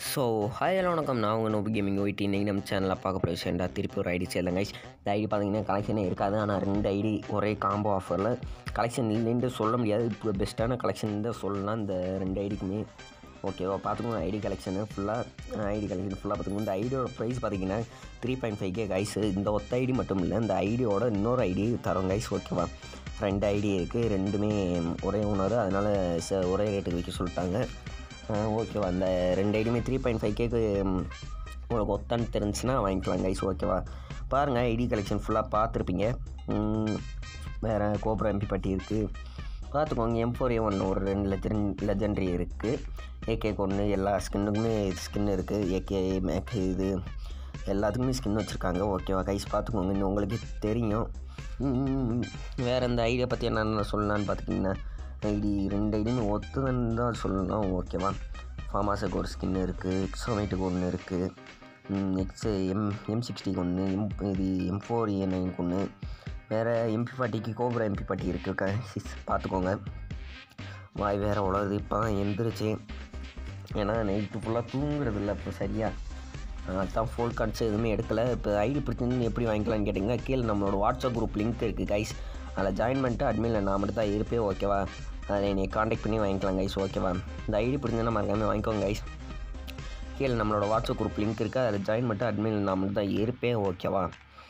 so hi hello வணக்கம் நான் உங்கள் நோபி கேமிங் ஒயிட் இன்றைக்கி நம்ம சேனலில் பார்க்க போகிற விஷயம்டா திருப்பி ஒரு ஐடி சேர்ந்தேன் கைஸ் இந்த ஐடி பார்த்தீங்கன்னா கலெக்ஷனே இருக்காது ஆனால் ரெண்டு ஐடி ஒரே காம்போ ஆஃபரில் கலெக்ஷன் இல்லைன்ட்டு சொல்ல முடியாது இப்போ பெஸ்ட்டான கலெக்ஷன் தான் சொல்லலாம் இந்த ரெண்டு ஐடிக்குமே ஓகேவா பார்த்துக்கோங்க ஐடி கலெக்ஷனு ஃபுல்லாக ஐடி கலெக்ஷன் ஃபுல்லாக பார்த்துக்கோங்க இந்த ஐடியோட ப்ரைஸ் பார்த்தீங்கன்னா three point five K guys இந்த ஒத்த ஐடி மட்டும் இல்லை இந்த ஐடியோட இன்னொரு ஐடி தரோம் கைஸ் ஓகேவா ரெண்டு ஐடி இருக்குது ரெண்டுமே ஒரே ஓனர் அதனால் ச ஒரே ரேட்டுக்கு விற்க சொல்லிட்டாங்க ஓகேவா அந்த ரெண்டு ஐடியுமே த்ரீ பாயிண்ட் ஃபைவ் கேக்கு உங்களுக்கு ஒத்தான்னு தெரிஞ்சுன்னா வாங்கிக்கலாம் கைஸ் ஓகேவா பாருங்கள் ஐடி கலெக்ஷன் ஃபுல்லாக பார்த்துருப்பீங்க வேறு கோப்ரா எம்பி பட்டி இருக்குது பார்த்துக்கோங்க எம் ஃபோர் ஏ ஒன் ஒரு ரெண்டு லெஜன் லெஜண்டரி இருக்குது ஏகேக்கு ஒன்று எல்லா ஸ்கின்னுக்குமே ஸ்கின் இருக்குது ஏகே மேக் இது எல்லாத்துக்குமே ஸ்கின் வச்சுருக்காங்க ஓகேவா கைஸ் பார்த்துக்கோங்க இன்னும் உங்களுக்கு தெரியும் வேறு இந்த ஐடியா பற்றி என்னென்ன சொல்லலான்னு பார்த்துக்கிங்கன்னா ஐடி ரெண்டு ஐடியுமே ஒத்துதான் தான் சொல்லலாம் ஓகேவா ஃபார்மாஸுக்கு ஒரு ஸ்கின் இருக்குது எக்ஸோமேட்டுக்கு ஒன்று இருக்குது எக்ஸ் எம் எம் சிக்ஸ்டிக்கு ஒன்று எம் இது எம் ஃபோர் ஏ நைனுக்கு ஒன்று வேறு எம்பி பாட்டிக்கு கோபுரா எம்பி பாட்டி இருக்குது பார்த்துக்கோங்க வாய் வேறு உலகுது இப்போ தான் எந்திரிச்சு ஏன்னா நைட்டு ஃபுல்லாக தூங்குறது இல்லை இப்போ சரியாக அதான் ஃபோல் கார்ட்ஸ் எதுவுமே எடுக்கலை இப்போ ஐடி பிடிச்சிருந்து எப்படி வாங்கிக்கலாம்னு கேட்டிங்கன்னா கீழே நம்மளோட வாட்ஸ்அப் குரூப் லிங்க் இருக்குது கைஸ் அதில் ஜாயின் பண்ணிட்டு அட்மினில் நான் மட்டும் தான் இருப்பேன் ஓகேவா அதை என்னை காண்டாக்ட் பண்ணி வாங்கிக்கலாம் கைஸ் ஓகேவா இந்த ஐடி பிடிச்சிருந்தா மறக்காமல் வாங்கிக்கோங்க கைஸ் கீழே நம்மளோட வாட்ஸ்அப் குரூப் லிங்க் இருக்குது அதில் ஜாயின் பண்ணிட்டு அட்மினில் நான் மட்டும் தான் இருப்பேன் ஓகேவா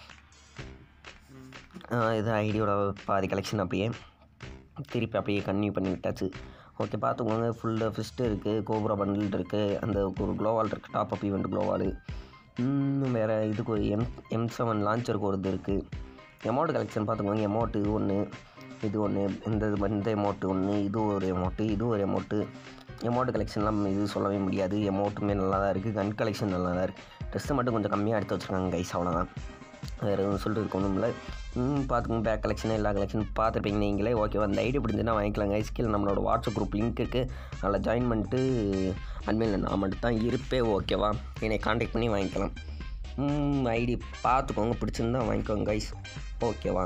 இது ஐடியோட பாதி கலெக்ஷன் அப்படியே திருப்பி அப்படியே கன்டினியூ பண்ணி விட்டாச்சு ஓகே பார்த்துக்கோங்க ஃபுல்லாக ஃபிஸ்ட்டு இருக்குது கோபுரா பண்டில் இருக்குது அந்த ஒரு க்ளோவால் இருக்குது டாப் அப் ஈவெண்ட் க்ளோவால் வேறு இதுக்கு ஒரு எம் எம் செவன் லான்ச்சருக்கு ஒரு இது இருக்குது எமௌண்ட் கலெக்ஷன் பார்த்துக்கோங்க எமௌண்ட் இது ஒன்று இது ஒன்று இந்த இது இந்த எமௌண்ட்டு ஒன்று இது ஒரு எமௌண்ட்டு இது ஒரு எமௌண்ட்டு எமௌண்ட் கலெக்ஷன்லாம் இது சொல்லவே முடியாது எமௌண்ட்டுமே நல்லா தான் இருக்குது கன் கலெக்ஷன் நல்லா தான் இருக்குது ட்ரெஸ்ஸு மட்டும் கொஞ்சம் கம்மியாக எடுத்து வச்சுருக்காங்க கைஸ் அவ்வளோதான் வேறு எதுவும் சொல்லிட்டு இருக்க ஒன்றும் இல்லை பார்த்துக்கோங்க பேக் கலெக்ஷன் எல்லா கலெக்ஷன் பார்த்துருப்பீங்க நீங்களே ஓகே அந்த ஐடி பிடிச்சுன்னா வாங்கிக்கலாம் கைஸ் கீழே நம்மளோட வாட்ஸ்அப் குரூப் லிங்க் இருக்குது அதில் ஜாயின் பண்ணிட்டு அட்மினில் நான் மட்டும் தான் இருப்பேன் ஓகேவா என்னை காண்டாக்ட் பண்ணி வாங்கிக்கலாம் ஐடி பார்த்துக்கோங்க பிடிச்சிருந்தா வாங்கிக்கோங்க கைஸ் ஓகேவா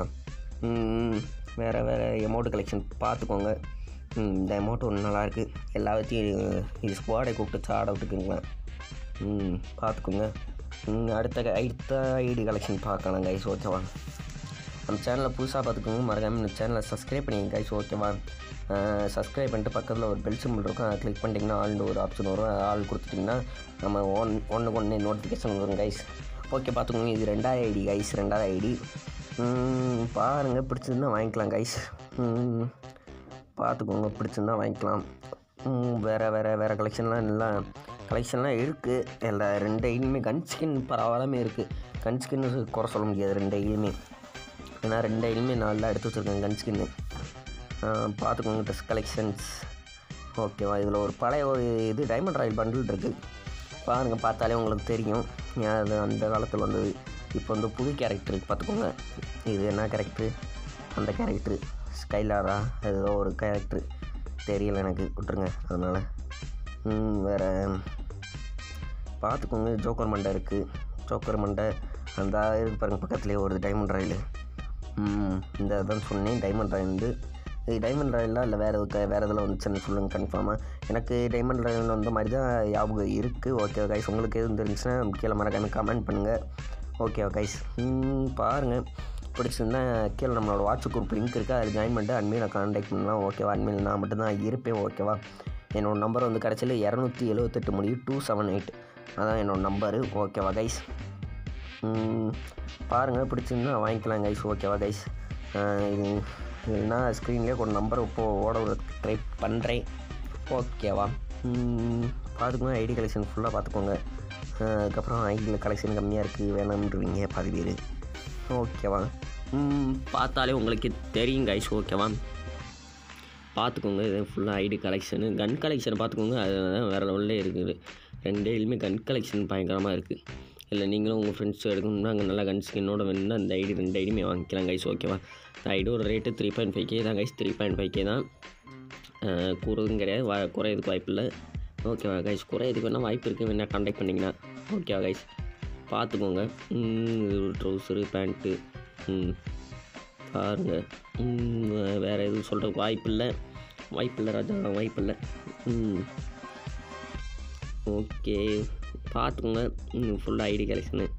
வேறு வேறு எமௌண்ட் கலெக்ஷன் பார்த்துக்கோங்க இந்த அமௌண்ட் ஒன்று நல்லாயிருக்கு எல்லாத்தையும் இது ஸ்குவாடை கூப்பிட்டு ஆட விட்டுக்குங்களேன் ம் பார்த்துக்கோங்க அடுத்த அடுத்த ஐடி கலெக்ஷன் பார்க்கலாம் கைஸ் ஓகேவா நம்ம சேனலை புதுசாக பார்த்துக்கோங்க மறக்காமல் இந்த சேனலை சப்ஸ்கிரைப் பண்ணிங்க கைஸ் ஓகேவா சப்ஸ்கிரைப் பண்ணிட்டு பக்கத்தில் ஒரு பெல் சிம்பிள் இருக்கும் அதை கிளிக் பண்ணிட்டீங்கன்னா ஆல்னு ஒரு ஆப்ஷன் வரும் ஆள் கொடுத்துட்டிங்கன்னா நம்ம ஒன் ஒன்றுக்கு ஒன்று நோட்டிஃபிகேஷன் வரும் கைஸ் ஓகே பார்த்துக்கோங்க இது ரெண்டாவது ஐடி கைஸ் ரெண்டாவது ஐடி பாருங்கள் பிடிச்சிருந்தா வாங்கிக்கலாம் கைஸ் பார்த்துக்கோங்க பிடிச்சிருந்தா வாங்கிக்கலாம் வேறு வேறு வேறு கலெக்ஷன்லாம் நல்லா கலெக்ஷன்லாம் இருக்குது எல்லா ரெண்டு ஐடியுமே கன் ஸ்கின் பரவாயில்லாமே இருக்குது கன் ஸ்கின்னு குறை சொல்ல முடியாது ரெண்டு ஐடியுமே ஏன்னா ரெண்டு ஐடியுமே நல்லா எடுத்து வச்சுருக்கேன் கன் ஸ்கின்னு பார்த்துக்கோங்க ட்ரெஸ் கலெக்ஷன்ஸ் ஓகேவா இதில் ஒரு பழைய ஒரு இது டைமண்ட் ராயல் பண்டில் இருக்குது பாருங்கள் பார்த்தாலே உங்களுக்கு தெரியும் அது அந்த காலத்தில் வந்தது இப்போ வந்து புது கேரக்டர் பார்த்துக்கோங்க இது என்ன கேரக்டரு அந்த கேரக்டரு ஸ்கைலாரா ஏதோ ஒரு கேரக்டரு தெரியல எனக்கு விட்டுருங்க அதனால் வேறு பார்த்துக்கோங்க ஜோக்கர் மண்டை இருக்குது ஜோக்கர் மண்டை அந்த இருக்கு பாருங்கள் பக்கத்துலேயே ஒரு டைமண்ட் ராயில் இந்த இதான் சொன்னேன் டைமண்ட் ராயில் வந்து இது டைமண்ட் ராயலாக இல்லை வேறு எதுக்கு வேறு இதில் வந்துச்சுன்னு சொல்லுங்கள் கன்ஃபார்மாக எனக்கு டைமண்ட் ராயில் வந்த மாதிரி தான் ஞாபகம் இருக்குது ஓகே கைஸ் உங்களுக்கு எதுவும் தெரிஞ்சுன்னா கீழே மறக்காம கமெண்ட் பண்ணுங்கள் ஓகே கைஸ் பாருங்கள் பிடிச்சிருந்தா கீழே நம்மளோட வாட்ஸ்அப் குரூப் லிங்க் இருக்குது அதில் ஜாயின் பண்ணிட்டு அட்மினை கான்டாக்ட் பண்ணலாம் ஓகேவா அட்மின் நான் மட்டும்தான் இருப்பேன் ஓகேவா என்னோடய நம்பர் வந்து கடைசியில் இரநூத்தி எழுவத்தெட்டு முடியும் டூ செவன் எயிட் அதான் என்னோடய நம்பரு ஓகேவா கைஸ் பாருங்கள் பிடிச்சிருந்தா வாங்கிக்கலாம் கைஸ் ஓகேவா கைஸ் இது இல்லைன்னா ஸ்க்ரீன்லேயே ஒரு நம்பர் இப்போது ஓட ஒரு ட்ரை பண்ணுறேன் ஓகேவா பார்த்துக்கோங்க ஐடி கலெக்ஷன் ஃபுல்லாக பார்த்துக்கோங்க அதுக்கப்புறம் ஐடியில் கலெக்ஷன் கம்மியாக இருக்குது வேணாம்ன்றீங்க பாதி பேர் ஓகேவா பார்த்தாலே உங்களுக்கு தெரியும் கைஸ் ஓகேவா பார்த்துக்கோங்க இது ஃபுல்லாக ஐடி கலெக்ஷனு கன் கலெக்ஷனை பார்த்துக்கோங்க அது வேறு லெவலில் இருக்குது ரெண்டு ஐடியுமே கன் கலெக்ஷன் பயங்கரமாக இருக்குது இல்லை நீங்களும் உங்கள் ஃப்ரெண்ட்ஸ் எடுக்கணும்னா அங்கே நல்லா கன் ஸ்கின்னோட வேணும்னா அந்த ஐடி ரெண்டு ஐடியுமே வாங்கிக்கலாம் கைஸ் ஓகேவா இந்த ஐடியோட rate three point five K தான் guys three point five K தான் கூறுறதும் கிடையாது வா குறையதுக்கு வாய்ப்பு இல்லை ஓகேவா கைஸ் குறையதுக்கு வேணால் வாய்ப்பு இருக்குது வேணால் கான்டாக்ட் பண்ணிங்கன்னா ஓகேவா கைஸ் பார்த்துக்கோங்க ட்ரௌசரு பேண்ட்டு ம் பாருங்கள் வேறு எதுவும் சொல்கிறதுக்கு வாய்ப்பு இல்லை வாய்ப்பு இல்லை ராஜா வாய்ப்பு இல்லை ம் ஓகே பார்த்துக்கோங்க ஃபுல்லாக ஐடி கலெக்ஷனு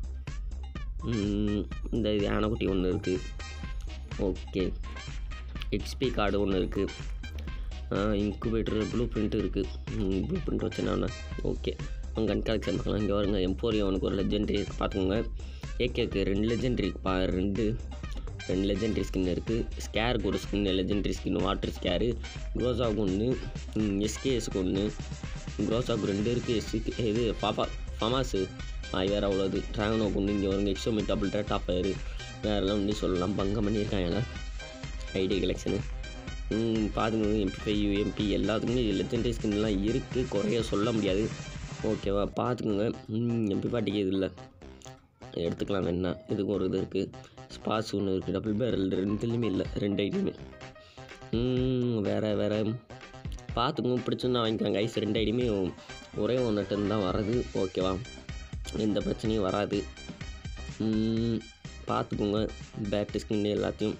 இந்த இது யானைக்குட்டி ஒன்று இருக்குது ஓகே எக்ஸ்பி கார்டு ஒன்று இருக்குது இன்குபேட்டர் ப்ளூ பிரிண்ட் இருக்குது ப்ளூ பிரிண்ட் வச்சுனா ஓகே அவங்க கன் கலெக்ஷன் பார்க்கலாம் இங்கே வருங்க எம்போரியம் அவனுக்கு ஒரு லெஜெண்டரி இருக்குது பார்த்துக்கோங்க ஏகேக்கு ரெண்டு லெஜெண்டரி இருக்குப்பா ரெண்டு ரெண்டு லெஜெண்டரி ஸ்கின் இருக்குது ஸ்கேருக்கு ஒரு skin legendary skin water scar க்ரோஸாவுக்கு ஒன்று எஸ்கேஎஸ்க்கு ஒன்று க்ரோஸாவுக்கு ரெண்டு இருக்குது எஸ்சிக்கு இது பாப்பா ஃபமாஸு அது வேறு அவ்வளோது ட்ராகனோக்கு ஒன்று இங்கே வருங்க எக்ஸோமி டபுள் டேட் டாப் ஆயிரு வேறெல்லாம் ஒன்று சொல்லலாம் பங்கம் பண்ணியிருக்காங்க ஐடி கலெக்ஷனு பாருங்க எம்பி ஃபைவ் யூஎம்பி எல்லாத்துக்குமே லெஜெண்டரி ஸ்கின்லாம் இருக்குது குறைய சொல்ல முடியாது ஓகேவா பார்த்துக்குங்க எம்பி பாட்டிக்கு இது இல்லை எடுத்துக்கலாம் வேணா இதுக்கு ஒரு இது இருக்குது ஸ்பாஸ் ஒன்று இருக்குது டபுள் பேரல் ரெண்டுலேயுமே இல்லை ரெண்டு ஐடியுமே வேறு வேறு பார்த்துக்கோங்க பிடிச்சுன்னா வாங்கிக்கோங்க ஐஸ் ரெண்டு ஐடியுமே ஒரே ஒன்றுட்டு தான் வர்றது ஓகேவா எந்த பிரச்சனையும் வராது பார்த்துக்கோங்க பேட்டு ஸ்கின் எல்லாத்தையும்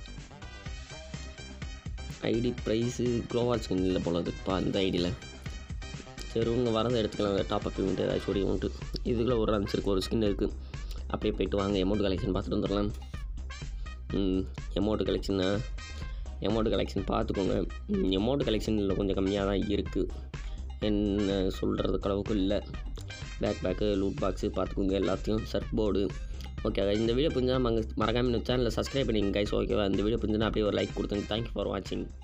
ஐடி ப்ரைஸு க்ளோவால் ஸ்கின் இல்லை போல இருக்குப்பா அந்த ஐடியில் சரி உங்க வரதை எடுத்துக்கலாம் டாப் அப் இவெண்ட் ஏதாச்சும் ஒரு இவெண்ட்டு இதுக்குள்ளே ஒரு ரன்ஸ் இருக்குது ஒரு ஸ்கின் இருக்குது அப்படியே போயிட்டு வாங்க எமௌண்ட் கலெக்ஷன் பார்த்துட்டு வந்துடலாம் எமௌண்ட் கலெக்ஷனா எமௌண்ட் கலெக்ஷன் பார்த்துக்கோங்க எமௌண்ட் கலெக்ஷனில் கொஞ்சம் கம்மியாக தான் இருக்குது என்ன சொல்கிறதுக்கு அளவுக்கு இல்லை பேக் பேக்கு லூட் பாக்ஸு பார்த்துக்கோங்க எல்லாத்தையும் சர்ட் போர்டு ஓகே இந்த வீடியோ புரிஞ்சால் மறக்காமல் இந்த சேனலில் சப்ஸ்கிரைப் பண்ணிங்க கைஸ் ஓகேவா இந்த வீடியோ புரிஞ்சுன்னா அப்படியே ஒரு லைக் கொடுத்துங்க தேங்க்யூ ஃபார் வாட்சிங்